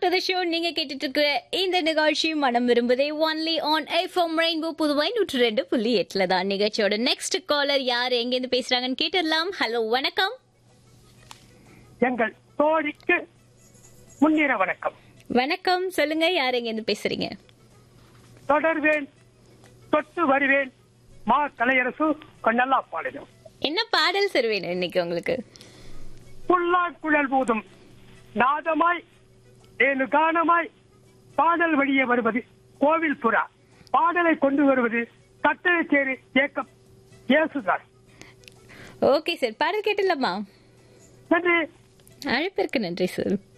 to the show நீங்க கேட்டுட்டு இருக்கிற இந்த நிகழ்ச்சி மனம் விரும்புதே only on FM rainbow Puduvai நூற்று ரெண்டு புள்ளி எட்டுல தான் நிகழ்ச்சியோட நெக்ஸ்ட் காலர் யார் எங்கேருந்து பேசுறாங்கன்னு கேட்டுடலாம் ஹலோ வணக்கம் எங்கள் தோழிக்கு முன்னிற வணக்கம் வணக்கம் சொல்லுங்க யார் எங்கேருந்து பேசுறீங்க தொடர்வேன் தொட்டு வருவேன் மா கலையரசு கொண்டல்லா பாடினோம் என்ன பாடல் சார் வேணும் இன்னைக்கு உங்களுக்கு புல்லாங்குழல் பூதும் நாதமாய் ஏழு கானமாய் பாடல் வழியே வருவது கோவில் புறா பாடலை கொண்டு வருவது கட்டளைச்சேரி ஏக்கம் இயேசுதாஸ் ஓகே சார் பாடல் கேட்டுடலாமா நன்றி அழைப்பிற்கு நன்றி சார்